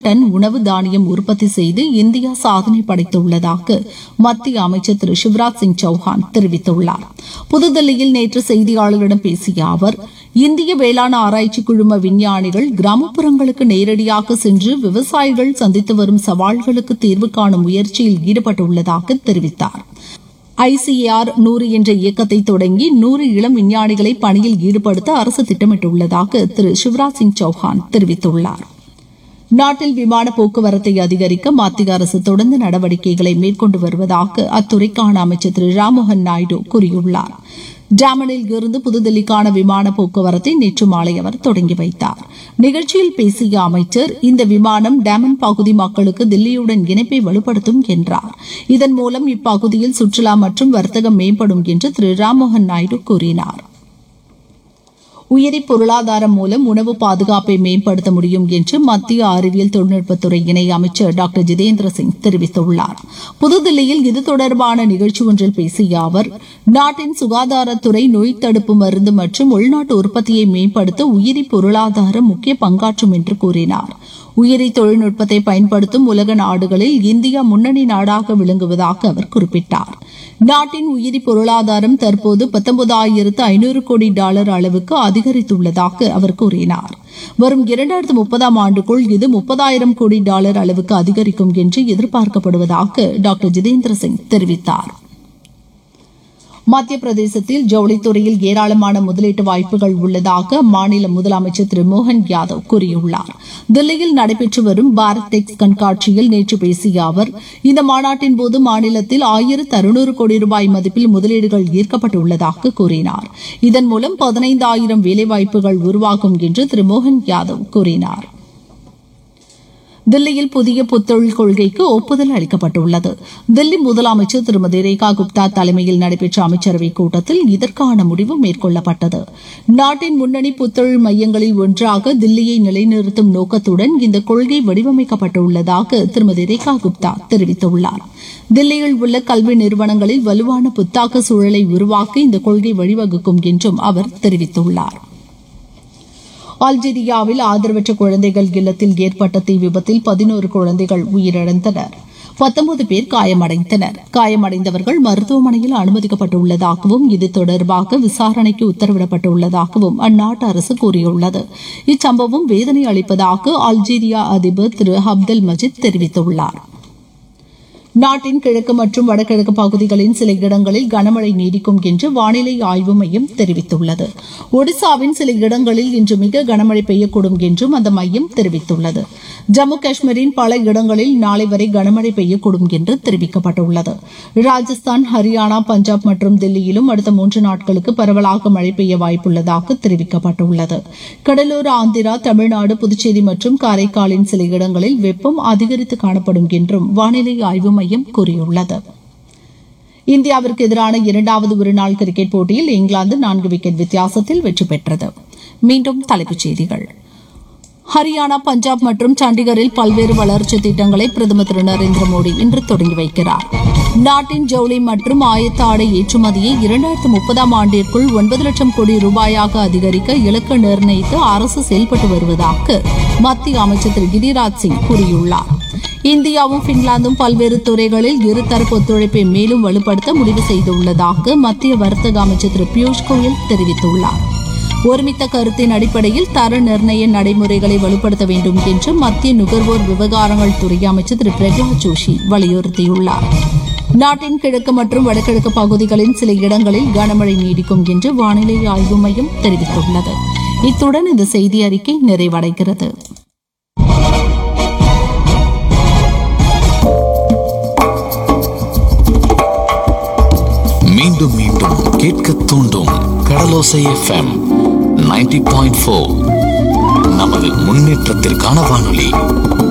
ton உணவு தானியம் உற்பத்தி செய்து இந்தியா சாதனை படைத்துள்ளதாக மத்திய அமைச்சர் திரு சிவராஜ் சிங் சௌஹான் தெரிவித்துள்ளார் புதுதில்லியில் நேற்று செய்தியாளர்களிடம் பேசிய அவர் இந்திய வேளாண் ஆராய்ச்சி குழும விஞ்ஞானிகள் கிராமப்புறங்களுக்கு நேரடியாக சென்று விவசாயிகள் சந்தித்து வரும் சவால்களுக்கு தீர்வு காணும் முயற்சியில் ஈடுபட்டுள்ளதாக தெரிவித்தார் ஐசிஏஆர் நூறு என்ற இயக்கத்தை தொடங்கி நூறு இளம் விஞ்ஞானிகளை பணியில் ஈடுபடுத்த அரசு திட்டமிட்டுள்ளதாக திரு சிவராஜ் சிங் சௌஹான் தெரிவித்துள்ளார் நாட்டில் விமான போக்குவரத்தை அதிகரிக்க மத்திய அரசு தொடர்ந்து நடவடிக்கைகளை மேற்கொண்டு வருவதாக அத்துறைக்கான அமைச்சர் திரு ராம்மோகன் நாயுடு கூறியுள்ளார் டாமனில் இருந்து புதுதில்லிக்கான விமான போக்குவரத்தை நேற்று மாலை அவர் தொடங்கி வைத்தார் நிகழ்ச்சியில் பேசிய அமைச்சர் இந்த விமானம் டாமன் பகுதி மக்களுக்கு தில்லியுடன் இணைப்பை வலுப்படுத்தும் என்றார் இதன் மூலம் இப்பகுதியில் சுற்றுலா மற்றும் வர்த்தகம் மேம்படும் என்று திரு ராம்மோகன் நாயுடு கூறினார் உயிரி பொருளாதாரம் மூலம் உணவு பாதுகாப்பை மேம்படுத்த முடியும் என்று மத்திய அறிவியல் தொழில்நுட்பத்துறை இணை அமைச்சர் டாக்டர் ஜிதேந்திர சிங் தெரிவித்துள்ளார் புதுதில்லியில் இது தொடர்பான நிகழ்ச்சி ஒன்றில் பேசிய அவர் நாட்டின் சுகாதாரத்துறை நோய் தடுப்பு மருந்து மற்றும் உள்நாட்டு உற்பத்தியை மேம்படுத்த உயிரி பொருளாதாரம் முக்கிய பங்காற்றும் என்று கூறினார் உயிரி தொழில்நுட்பத்தை பயன்படுத்தும் உலக நாடுகளில் இந்தியா முன்னணி நாடாக விளங்குவதாக அவர் குறிப்பிட்டார் நாட்டின் உயிரி பொருளாதாரம் தற்போது பத்தொன்பதாயிரத்து ஐநூறு கோடி டாலர் அளவுக்கு அதிகரித்துள்ளதாக அவர் கூறினார் வரும் இரண்டாயிரத்து முப்பதாம் ஆண்டுக்குள் இது முப்பதாயிரம் கோடி டாலர் அளவுக்கு அதிகரிக்கும் என்று எதிர்பார்க்கப்படுவதாக டாக்டர் ஜிதேந்திர சிங் தெரிவித்தார் மத்திய பிரதேசத்தில் ஜவுளித்துறையில் ஏராளமான முதலீட்டு வாய்ப்புகள் உள்ளதாக அம்மாநில முதலமைச்சர் திரு மோகன் யாதவ் கூறியுள்ளார் தில்லியில் நடைபெற்று வரும் பாரத் டெக்ஸ் கண்காட்சியில் நேற்று பேசிய அவர் இந்த மாநாட்டின் போது மாநிலத்தில் ஆயிரத்து அறுநூறு கோடி ரூபாய் மதிப்பில் முதலீடுகள் ஈர்க்கப்பட்டுள்ளதாக கூறினார் இதன் மூலம் பதினைந்தாயிரம் வேலைவாய்ப்புகள் உருவாகும் என்று திரு மோகன் யாதவ் கூறினார் தில்லியில் புதிய புத்தொழில் கொள்கைக்கு ஒப்புதல் அளிக்கப்பட்டுள்ளது தில்லி முதலமைச்சர் திருமதி ரேகா குப்தா தலைமையில் நடைபெற்ற அமைச்சரவைக் கூட்டத்தில் இதற்கான முடிவு மேற்கொள்ளப்பட்டது நாட்டின் முன்னணி புத்தொழில் மையங்களில் ஒன்றாக தில்லியை நிலைநிறுத்தும் நோக்கத்துடன் இந்த கொள்கை வடிவமைக்கப்பட்டுள்ளதாக திருமதி ரேகா குப்தா தெரிவித்துள்ளார் தில்லியில் உள்ள கல்வி நிறுவனங்களில் வலுவான புத்தாக்க சூழலை உருவாக்க இந்த கொள்கை வழிவகுக்கும் என்றும் அவர் தெரிவித்துள்ளார் அல்ஜீரியாவில் ஆதரவற்ற குழந்தைகள் இல்லத்தில் ஏற்பட்ட தீ விபத்தில் பதினோரு குழந்தைகள் உயிரிழந்தனர் பத்தொன்பது பேர் காயமடைந்தனர் காயமடைந்தவர்கள் மருத்துவமனையில் அனுமதிக்கப்பட்டுள்ளதாகவும் இது தொடர்பாக விசாரணைக்கு உத்தரவிடப்பட்டுள்ளதாகவும் அந்நாட்டு அரசு கூறியுள்ளது இச்சம்பவம் வேதனை அளிப்பதாக அல்ஜீரியா அதிபர் திரு அப்தல் மஜித் தெரிவித்துள்ளார் நாட்டின் கிழக்கு மற்றும் வடகிழக்கு பகுதிகளின் சில இடங்களில் கனமழை நீடிக்கும் என்று வானிலை ஆய்வு மையம் தெரிவித்துள்ளது ஒடிசாவின் சில இடங்களில் இன்று மிக கனமழை பெய்யக்கூடும் என்றும் அந்த மையம் தெரிவித்துள்ளது ஜம்மு காஷ்மீரின் பல இடங்களில் நாளை வரை கனமழை பெய்யக்கூடும் என்று தெரிவிக்கப்பட்டுள்ளது ராஜஸ்தான் ஹரியானா பஞ்சாப் மற்றும் தில்லியிலும் அடுத்த மூன்று நாட்களுக்கு பரவலாக மழை பெய்ய வாய்ப்புள்ளதாக தெரிவிக்கப்பட்டுள்ளது கடலூர் ஆந்திரா தமிழ்நாடு புதுச்சேரி மற்றும் காரைக்காலின் சில இடங்களில் வெப்பம் அதிகரித்து காணப்படும் என்றும் வானிலை ஆய்வு மையம் கூறியுள்ளது இந்தியாவிற்கு எதிரான இரண்டாவது ஒருநாள் கிரிக்கெட் போட்டியில் இங்கிலாந்து நான்கு விக்கெட் வித்தியாசத்தில் வெற்றி பெற்றது மீண்டும் தலைப்புச் செய்திகள் ஹரியானா பஞ்சாப் மற்றும் சண்டிகரில் பல்வேறு வளர்ச்சி திட்டங்களை பிரதமர் திரு நரேந்திர மோடி இன்று தொடங்கி வைக்கிறார் நாட்டின் ஜவுளி மற்றும் ஆயத்த ஆடை ஏற்றுமதியை இரண்டாயிரத்து முப்பதாம் ஆண்டிற்குள் ஒன்பது லட்சம் கோடி ரூபாயாக அதிகரிக்க இலக்கு நிர்ணயித்து அரசு செயல்பட்டு வருவதாக மத்திய அமைச்சர் திரு கிரிராஜ் சிங் கூறியுள்ளார் இந்தியாவும் பின்லாந்தும் பல்வேறு துறைகளில் இருதரப்பு ஒத்துழைப்பை மேலும் வலுப்படுத்த முடிவு செய்துள்ளதாக மத்திய வர்த்தக அமைச்சர் திரு பியூஷ் கோயல் தெரிவித்துள்ளார் ஒருமித்த கருத்தின் அடிப்படையில் தர நிர்ணய நடைமுறைகளை வலுப்படுத்த வேண்டும் என்று மத்திய நுகர்வோர் விவகாரங்கள் துறை அமைச்சர் திரு பிரகலாத் ஜோஷி வலியுறுத்தியுள்ளார் நாட்டின் கிழக்கு மற்றும் வடகிழக்கு பகுதிகளின் சில இடங்களில் கனமழை நீடிக்கும் என்று வானிலை ஆய்வு மையம் தெரிவித்துள்ளது இத்துடன் இந்த செய்தி அறிக்கை நிறைவடைகிறது மீண்டும் மீண்டும் கேட்க தூண்டும் கடலோசை எஃப்எம் 90.4 பாயிண்ட் நமது முன்னேற்றத்திற்கான வானொலி